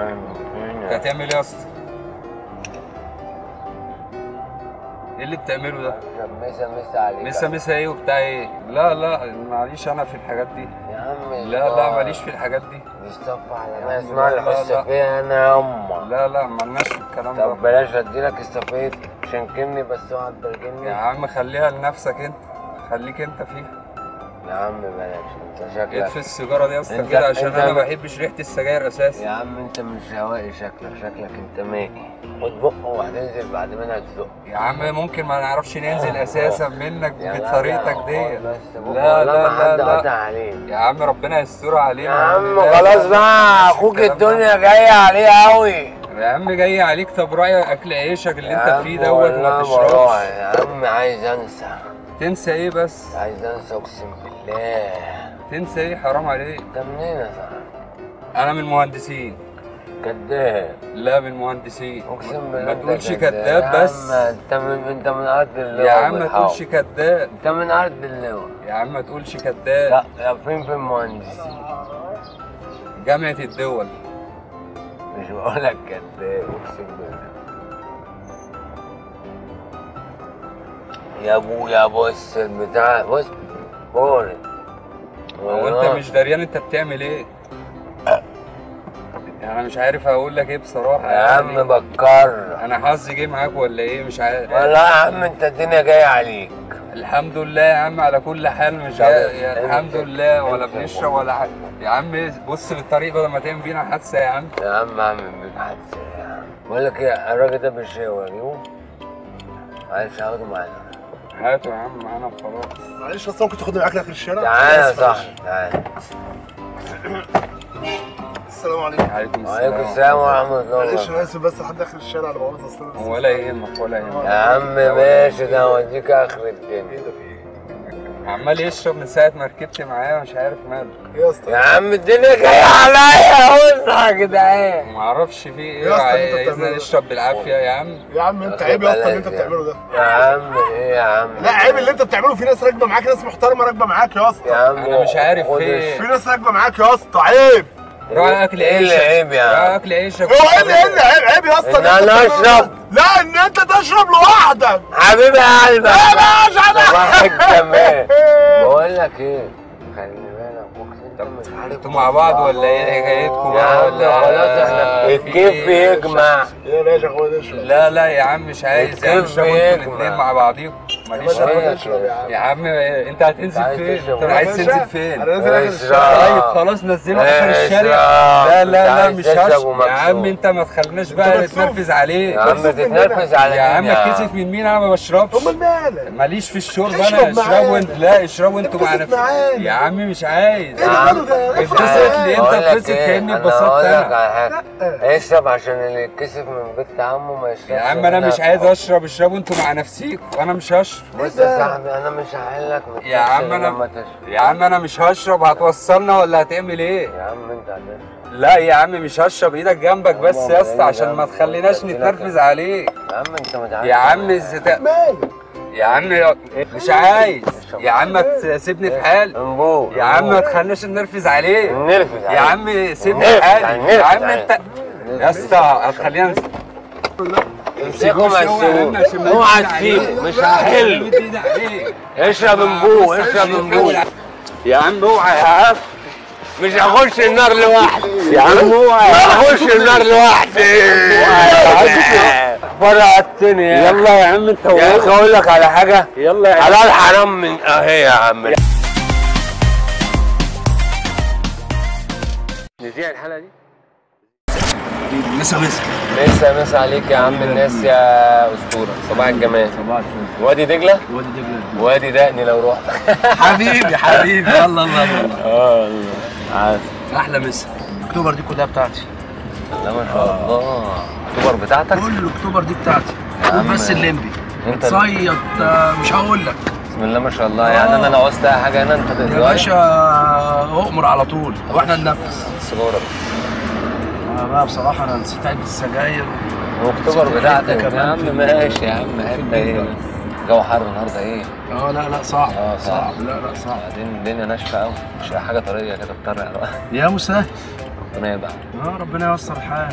انت هتعمل ايه يا اسطى؟ ايه اللي بتعمله ده؟ مسا مسا عليك مسا مسا ايه وبتاع ايه؟ لا لا معليش انا في الحاجات دي يا عم لا لا ماليش في الحاجات دي بيصطف على يا ناس عم ما لا، لا، الحس لا. فيها انا يا اما لا لا مالناش في الكلام ده طب بلاش اديلك استفيد شنكني بس اوعى تبرجني يا عم خليها لنفسك انت خليك انت فيها يا عم بلاش انت شكلك اطفي السيجاره دي يا اسطى أنت- كده عشان أنت- انا ما بحبش ريحه السجاير اساسا يا عم انت مش هوائي شكلك شكلك انت مائي خد بقه وهتنزل بعد منها تزق يا عم ممكن ما نعرفش ننزل اساسا منك يا بطريقتك جدع، دي خد بس بقه لا ولا لا ما لا حد لا قطع عليه يا عم ربنا يستر علينا يا عم لا، خلاص لا، بقى مش اخوك الكلام ده. الدنيا جايه عليه قوي يا عم جاي عليك طب رايك اكل عيشك اللي يا انت عم فيه دوت والله ما ما تشربش راعي. يا عم عايز انسى تنسى ايه بس عايز انسى اقسم بالله تنسى ايه حرام عليك انت منين يا صاحبي انا من المهندسين كداب لا من المهندسين اقسم بالله ما انت تقولش كداب. كداب يا بس عم انت من انت من ارض اللواء يا عم ما والحوض. تقولش كداب انت من ارض اللواء يا عم ما تقولش كداب لا يا فين في المهندس جامعة الدول مش بقولك كداب اقسم بالله يا ابويا بص البتاع بص بورد هو انت مش دريان انت بتعمل ايه انا مش عارف اقول لك ايه بصراحة يا عم يعني بكر انا حظي جه معاك ولا ايه مش عارف والله يا عم انت الدنيا جايه عليك الحمد لله يا عم على كل حال مش طب جاي يا انت- الحمد لله ولا انت- بنشرب ولا حاجة يا عم بص للطريق بدل ما تعمل بينا حادثة يا عم يا عم اعمل بيك حادثه يا عم بقول لك ايه الراجل ده بالشاور يوم عايز اخده معانا هاته يا عم معانا وخلاص معلش بس ممكن تاخدني معاك لاخر الشارع تعالى يا آسف صاحبي تعالى السلام عليكم عليكم وعليكم السلام السلام ورحمه الله معلش وبركاته انا اسف بس لحد اخر الشارع اللي بقول اصلا ولا يهمك ولا يهمك يا عم ماشي ده اوديك اخر ايه الدنيا ده في ايه؟ عمال يشرب من ساعة ما ركبت معاه مش عارف ماله ايه يا اسطى؟ يا عم الدنيا جايه عليا وسع يا جدعان ما اعرفش في ايه يا اسطى اللي انت عايزنا بتعمله ده. نشرب بالعافية يا عم يا عم انت أخي عيب يا اسطى اللي انت بلاش بتعمله ده يا عم ايه يا عم لا عيب اللي انت بتعمله في ناس راكبه معاك ناس محترمه راكبه معاك يا يا اسطى عم أنا مش عارف خد في ايه. الش- في ناس راكبه معاك يا اسطى عيب راح اكل ايه اللي عيشك عيب يا راح عم اكل عيشك هو ايه اللي ايه اللي عيب عيب يا اسطى ان اللي انت انا بتعمله ده. اشرب لا ان انت تشرب لوحدك حبيبي يا قلبي لا مش انا صباح الجمال بقول لك ايه خلي بالك اقسم طب مش عارف انتوا مع بعض ولا ايه حكايتكم يا بقى عم ولا خلاص احنا في الكيف ايه؟ بيجمع يا باشا خد اشرب لا لا يا عم مش عايز يا عم الكيف اشربوا انتوا بيجمع. الاثنين مع بعضيكم يا ماليش باشا شغل. خد اشرب يا عم يا عم انت هتنزل عايز فين؟ تشرب انت يا عايز باشا، تنزل فين؟ انا نازل اخر اشرب. الشارع طيب خلاص نزله اخر اشرب. الشارع لا لا لا عايز مش تشرب هشرب يا ومكسوف. عم انت ما تخليناش بقى مكسوف. نتنرفز عليك يا عم تتنرفز على يا عم مين اتكسف من مين انا ما بشربش امال مالك ماليش في الشرب اشرب انا اشربوا معانا. انت لا اشربوا انتوا مع اتبسط نفسكم معانا. يا عم مش عايز ايه يا ده عم. ده اتبسط افرح ليه؟ معاك. انت بقول لك اتبسط ايه، كأني انا اتبسطت هقول لك انا. على حاجه اشرب عشان اللي يتكسف من بنت عمه ما يشربش يا عم انا مش عايز اشرب اشربوا انتوا مع نفسيكم وانا مش هشرب بص يا صاحبي انا مش هحلك من يا عم التاكسي انا لما تشرب يا عم انا مش هشرب هتوصلنا ولا هتعمل ايه يا عم انت هتشرب لا يا عم مش هشرب ايدك جنبك بس والله يا اسطى بعيد عشان ما عنك. تخليناش قلت لك نتنرفز عليك يا عم انت ما تعرفش يا عم الزت... مالك يا عم مش عايز يا عم ما تسيبني في حالي انبو يا عم ما تخليناش نرفز عليك نرفز يا عم سيبني نرفز في حالي عليك، يا نرفز عم عليك. انت يا اسطى هتخلينا نس- امسكوا ما اوعى يا عم عشان تسيبوش ما اوعى يجيش تسيب عليك. مش هحله مد ايدي عليك. اشرب انبو اشرب انبو يا عم اوعى يا عم مش هخش النار لوحدي يا عم اوعى ما هخش النار لوحدي فرقتني يا يلا يا عم انت يا اخي اقول لك على حاجه يلا يا عم حلال حرام من اهي يا عم نذيع الحلقه دي مسا مسا مسا مسا عليك يا عم الناس يا اسطوره صباح الجمال صباح الفل وادي دجله وادي دجله وادي دقني لو رحت حبيبي حبيبي الله الله الله اه عارف احلى مسا اكتوبر دي كلها بتاعتي لا ما شاء الله اكتوبر بتاعتك كل اكتوبر دي بتاعتي عم. بس الليمبي انت تصيد آه، مش هقول لك بسم الله ما شاء الله يعني انا لو عوزت اي حاجه هنا انت يا تقدر باشا اؤمر على طول واحنا ننفذ السجاره انا بقى بصراحه انا نسيت علبه السجاير واكتوبر نسيت بتاعتك الحتة يا كمان في عم ال- ماشي يا عم في حته البيت ايه بقى. جو حر النهارده ايه اه لا لا صعب اه صعب. صعب لا لا صعب بعدين الدنيا ناشفه قوي مش حاجه طريه كده تطرع بقى يا مسهل ربنا يبعد اه ربنا ييسر الحال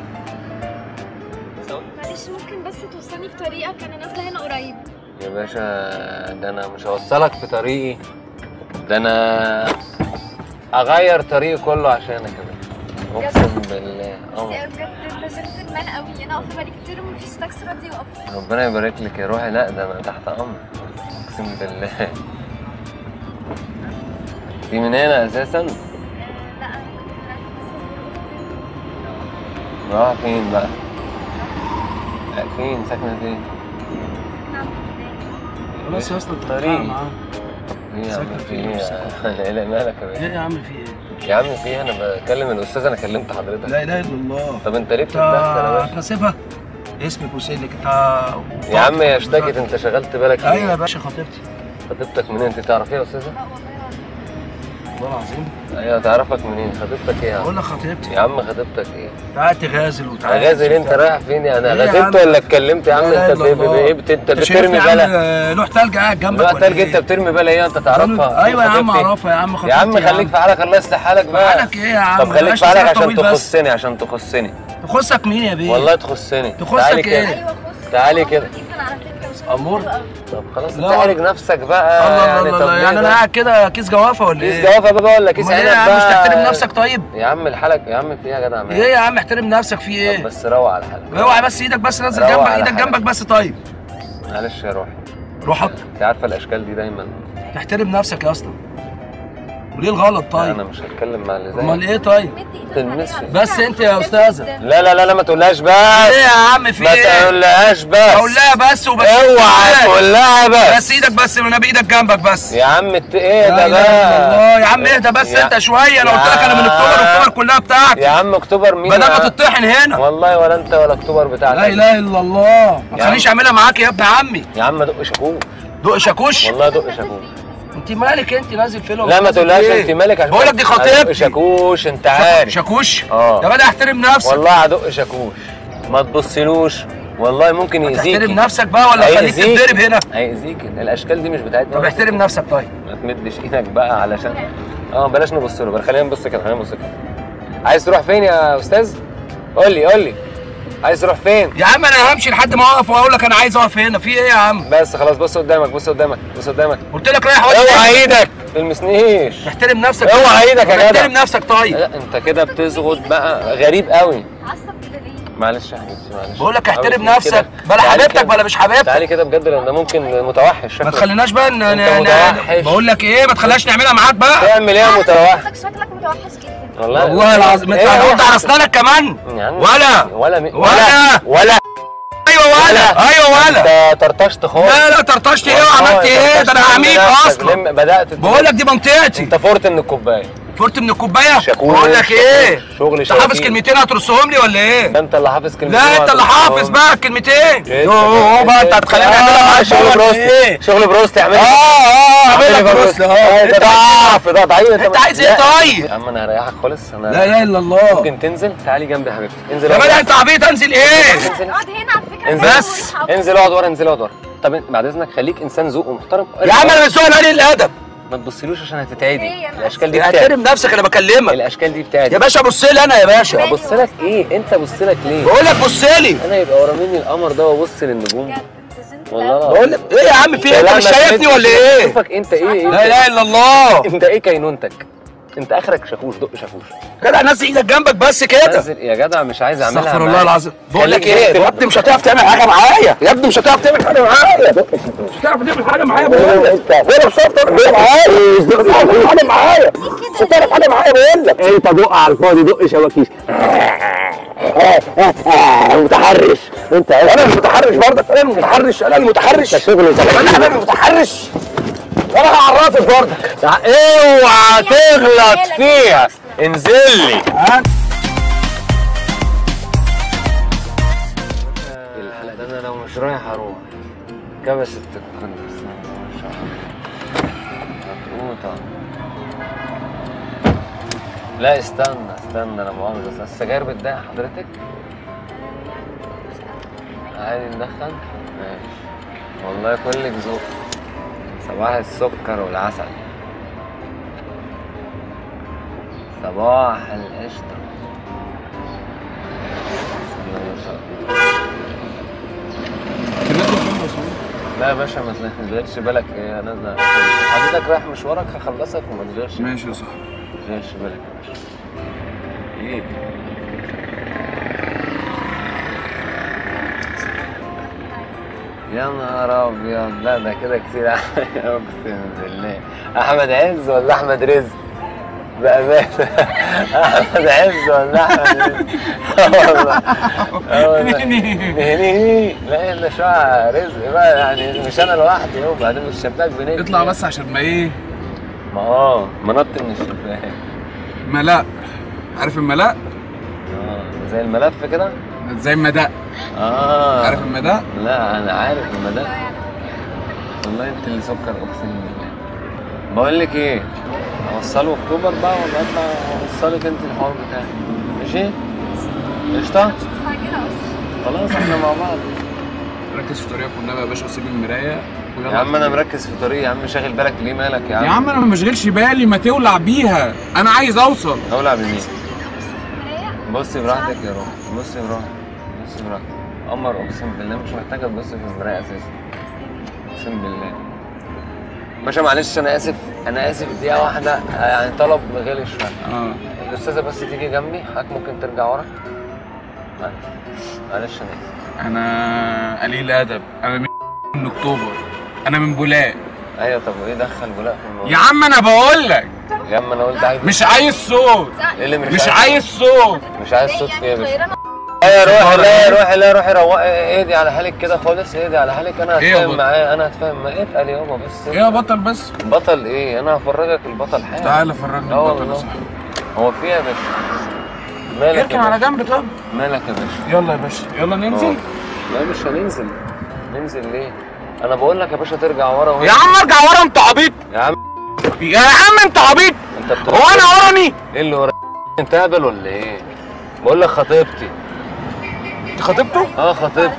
معلش ممكن بس توصلني في طريقك انا نازله هنا قريب يا باشا ده انا مش هوصلك في طريقي ده انا اغير طريقي كله عشانك يا باشا اقسم بالله بس اه يا بجد انت جنتلمان قوي انا واقفه بقالي كتير ومفيش تاكسي راضي يوقف ربنا يبارك لك يا روحي لا ده انا تحت امر اقسم بالله دي من هنا اساسا لا انا كنت خارجة بس أختي. راح فين بقى لا، فين ساكنه فين نعم. خلاص يا اسطى انت طريق. بتتعامل معاهم ليه يا عم ساكنة في فين ايه نفسك؟ لا لا مالك يا ايه باشا يا عم في ايه؟ يا عم في إيه؟ انا بكلم الاستاذ انا كلمت حضرتك لا اله الا الله طب انت ليه انت بتتدخل يا باشا هتناسبها اسمك وسنك انت يا عم يا اشتكت انت شغلت بالك ايوه يا ايه باشا خطيبتي خطيبتك منين انت تعرفيها يا استاذه لا والله العظيم. والله العظيم ايوه تعرفك منين خطيبتك ايه يا بقول عم لك خطيبتي يا عم خطيبتك ايه قاعد تغازل وتعالى غازل انت رايح فين يعني ايه يا غازلت عم؟ ولا اتكلمت يا عم لا انت إله ب- إلا ب- الله. ايه بت- انت انت شايفني بترمي يا عم، بلا آه، لوح تلج قاعد جنبك لا ولا تلج ايه؟ انت بترمي بلا ايه انت تعرفها ايوه يا عم خطيبتي. اعرفها يا عم خطيبتي يا عم خليك في حالك الله يصلح حالك بقى حالك ايه يا عم طب خليك بلاش في حالك لسانك عشان طويل بس. تخصني عشان تخصني تخصك مين يا بيه؟ والله تخصني تخصك تعالي ايه؟ كده ايوه خش تعالي هو كده. جدا على فكره مش أمور؟ حلو قوي. طب خلاص لا تعالج نفسك بقى الله يعني الله طب الله ليه يعني انا بقى؟ قاعد كده كيس جوافه ولا كيس ايه؟ جوافه بقى ولا كيس امال عنب ايه يا عم مش بقى؟ تحترم نفسك طيب؟ يا عم الحلق يا عم في ايه يا جدع مالك؟ ايه يا عم احترم نفسك في طب ايه؟ بس روق على حالك اوعى بس ايدك بس نازل روق جنبك على ايدك حالك. جنبك بس طيب معلش يا روحي روحك انت عارفه الاشكال دي دايما تحترم نفسك يا اسطى وليه الغلط لا، طيب؟ انا مش هتكلم مع اللي امال زيك ايه طيب؟ مد ايدك تلمسي. عليها على بس فكرة انت يا عشان أستاذة. جدا. لا لا لا لا ما تقولهاش بس ايه يا عم في ما ايه؟ تقولهاش بس اقول لها بس وبس اوعى تقول لها بس بس ايدك بس انا بايدك جنبك بس يا عم الت- ايه لا ده اله الا الله بقى يا عم اهدى بس يا- انت شويه انا قلت لك انا من يا- اكتوبر اكتوبر كلها بتاعتي يا عم اكتوبر مين بدل ما يا- تطحن هنا والله ولا انت ولا اكتوبر بتاعتك لا اله الا الله ما يا تخليش عم. اعملها معاك يا ابن عمي يا عم دق شكوك دق شاكوش والله دق شكوك انت مالك انت نازل فين لا ما تقولهاش انت مالك عشان بقول لك دي خطيبتي. هدق شاكوش انت عارف شاكوش اه. يا بدأ احترم نفسك والله هدق شاكوش ما تبصلوش والله ممكن يأذيك تحترم نفسك بقى ولا خليك تتضرب هنا هيأذيك الاشكال دي مش بتاعتنا طب احترم نفسك طيب ما تمدش ايدك بقى علشان اه بلاش نبص له بقى خلينا نبص كده خلينا نبص كده عايز تروح فين يا استاذ قول لي قول لي عايز تروح فين يا عم انا همشي لحد ما اقف واقول لك انا عايز اقف هنا في ايه يا عم بس خلاص بص قدامك بص قدامك بص قدامك قلت لك رايح اوعى وجهي ايدك ما تلمسنيش تحترم نفسك اوعى ايدك يا جدع. احترم نفسك طيب لا انت كده بتزغط بقى غريب قوي عصب كده ليه؟ معلش يا حبيبتي معلش بقول لك احترم عاوز كده. نفسك بلا تعالي حبيبتك كده. بلا مش حبيبتك تعالي كده بجد لان ده ممكن متوحش ما شكلك تخليناش بقى ن- انت ن- متوحش. ن- بقول لك ايه ما تخليناش نعملها معاك بقى تعمل ايه يا متوحش شكلك شكلك متوحش جدا والله والله العظيم انت ايه هترد يا على اسنانك كمان يا عم ولا ولا مي... ولا. ولا ولا ايوه ولا ايوه ولا انت طرطشت خالص لا لا طرطشت ايه وعملت ايه ده انا عميق اصلا بدات بقول لك دي منطقتي انت فورت من الكوبايه فرت من الكوبايه شاكوش، بقول لك ايه شغل انت حافظ شاكين. كلمتين هترصهم لي ولا ايه ده انت اللي حافظ كلمتين لا انت اللي حافظ وهتقولهم. بقى الكلمتين إيه يوه بقى انت هتخليني اعملها معاك شغل ولا بروست ايه شغل بروست اعمل اه اه اعمل لك بروست بروست اهو انت انت ضعف ده ضعيف انت عايز ايه طيب؟ يا عم انا هريحك خالص انا لا اله الا الله ممكن تنزل تعالي جنبي يا حبيبتي انزل يا اقعد بدأ ورا. انت عبيط انزل ايه اقعد هنا على فكره انزل بس. انزل اقعد ورا انزل اقعد ورا طب انت بعد اذنك خليك انسان ذوق ومحترم يا عم انا مسؤول قليل الادب ما تبصيلوش عشان هتتعدي ايه يا الاشكال دي بتاعتي احترم نفسك انا بكلمك الاشكال دي بتاعتي يا باشا بص لي انا يا باشا ابص لك ايه انت بص لك ليه بقول لك بص لي انا يبقى ورا مني القمر ده وابص للنجوم بجد انت جنتل والله أوي. العظيم. بقول لك ايه يا عم في ايه انت لا، مش ما شايفني تمدش ولا ايه شوفك انت ايه ايه لا اله الا الله انت ايه كينونتك انت اخرك شاكوش دق شاكوش كده نزل ايدك جنبك بس كده نزل يا جدع مش عايز اعملها استغفر الله معاك. العظيم بقول لك خليك ايه تكتب. يا ابني مش هتعرف تعمل حاجه معايا يا ابني مش هتعرف تعمل حاجه معايا مش هتعرف تعمل حاجه معايا بقول لك ولا مش هتعرف تعمل حاجه معايا مش هتعرف تعمل حاجه معايا مش هتعرف حاجه معايا بقول لك انت دق على الفاضي دق شواكيش متحرش انت انا المتحرش برضك انا المتحرش انا المتحرش شغل انا انا المتحرش انا هعرفك برضك اوعى تغلط فيها انزل لي الحلقه ده انا لو مش رايح اروح كبست الكندس ما شاء الله مطقوطه لا استنى استنى انا مؤاخذة بس السجاير بتضايق حضرتك؟ عادي ندخن؟ ماشي والله كلك ذوق صباح السكر والعسل صباح القشطة لا يا باشا ما تشغلش بالك ايه انا أنا- حضرتك رايح مشوارك هخلصك وما تشغلش ماشي يا صاحبي ما تشغلش بالك يا باشا ايه يا نهار ابيض لا ده كده كتير اقسم بالله احمد عز ولا احمد رزق بأمانة أحمد عز ولا أحمد رزق آه والله آه والله. نهني لا إلا شوية رزق بقى يعني مش أنا لوحدي هو بعدين مش شباك بنجي اطلع بس عشان ما ايه ما اه ما نط من الشباك ملاء عارف الملاء اه زي الملف كده زي المداء اه عارف المداء لا انا عارف المدى والله انت اللي سكر اقسم بالله بقول لك ايه اوصله اكتوبر بقى ولا اطلع اوصلك انت الحوار بتاعي ماشي قشطه مستعجلة اصلا خلاص احنا مع بعض ركز في طريقك والنبي يا باشا وسيب المرايه ويلا يا عم انا مركز في طريقي يا عم شاغل بالك ليه مالك يا عم يا عم انا ما مشغلش بالي ما تولع بيها انا عايز اوصل اولع بمين مراية بصي براحتك يا روح بصي براحتك بصي براحتك قمر اقسم بالله مش محتاجه تبص في المرايه اساسا اقسم بالله باشا معلش انا اسف انا اسف دقيقه واحده يعني طلب غالي شويه اه الاستاذه بس تيجي جنبي حضرتك ممكن ترجع ورا معلش معلش انا اسف انا قليل ادب انا من من اكتوبر انا من بولاق ايوه طب وايه دخل بولاق في الموضوع يا عم انا بقول لك يا عم انا قلت عايز مش عايز صوت ايه اللي مش عايز صوت مش عايز صوت فيها يا باشا طيران لا روحي لا روحي لا روحي روقي اهدي على حالك كده خالص اهدي على حالك انا إيه يا هتفاهم بطل؟ معاه انا هتفاهم معاه اتقل يابا بس ايه يا بطل بس بطل ايه انا هفرجك البطل حاجه تعالى فرجني اه البطل يا والله. صاحبي هو في إيه يا باشا مالك اركن يا على باشا جنب طب مالك يا باشا يلا يا باشا يلا ننزل لا مش هننزل ننزل ليه انا بقول لك يا باشا ترجع ورا وهي يا عم ارجع ورا انت عبيط يا عم يا عم انت عبيط انت بتروح هو انا وراني ايه اللي ورا انت هبل ولا ايه بقول لك خطيبتي انت خطيبته اه خطيبتي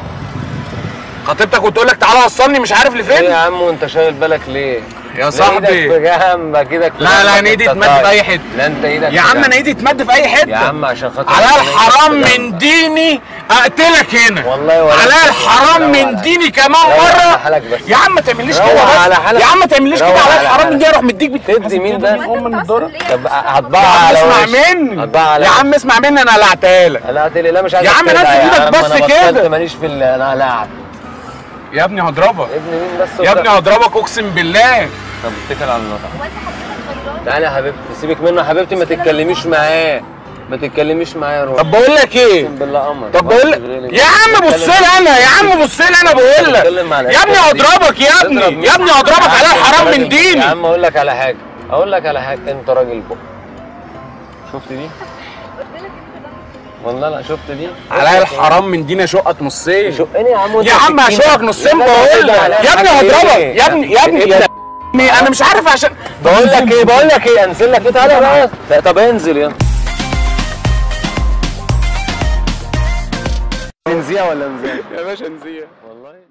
خطيبتك وتقول لك تعالى وصلني مش عارف ايه لفين يا عم وانت شايل بالك ليه يا لا صاحبي. ايدك في جنبك ايدك في لا لا جنبك انا ايدي انت تمد في طيب. اي حته لا انت ايدك يا في عم جنبك. انا ايدي تمد في اي حته يا عم عشان خاطر على ربنا الحرام يكتب في من جنبك. ديني اقتلك هنا والله ولا على انت- الحرام روق من على- ديني كمان روق على مره حالك بس. يا عم ما تعمليش روق كده على بس حالك. يا عم ما تعمليش كده روق على على الحرام حالك. من دي اروح مديك بت- تدي مين ده؟ ام من الدار طب هطبعها يا عم على اسمع وشك. مني هطبعها على يا وشك. عم اسمع مني انا قلعتها لك لا قلت لي لا مش عايز يا عم أتكلم. نزل يا ايدك عم بس أنا بطلت كده. ماليش في ال- انا لعب يا ابني هضربك ابن مين بس يا ابني هضربك اقسم بالله طب اتكل على الله هو انت حضرتك غيران تعالى يا حبيبتي سيبك منه يا حبيبتي ما تتكلميش معاه ما تتكلميش معاه يا روح طب بقول لك ايه اقسم بالله قمر طب بقول لك يا عم بص لي انا يا عم بص لي انا بقول لك بتكلم على يا ابني الحتة دي. هضربك يا تضرب ابني مين؟ يا ابني هضربك على الحرام من يا ديني عم اقول لك على حاجه اقول لك على حاجه انت راجل بق شفت دي قلت لك انت ده والله لا شفت دي على الحرام من ديني اشقك نصين شقني يا عم وانت يا عم بتكتيني. هشوفك نصين لا، لا، بقول لا، لك لا، يا ابني حاجة هضربك إيه؟ يا ابني يا ابني يا ابني انا مش عارف عشان بقول لك ايه بقول لك ايه انزل لك ايه تعالى بقى لا طب انزل يلا ننزيها ولا ننزل يا باشا نزيه والله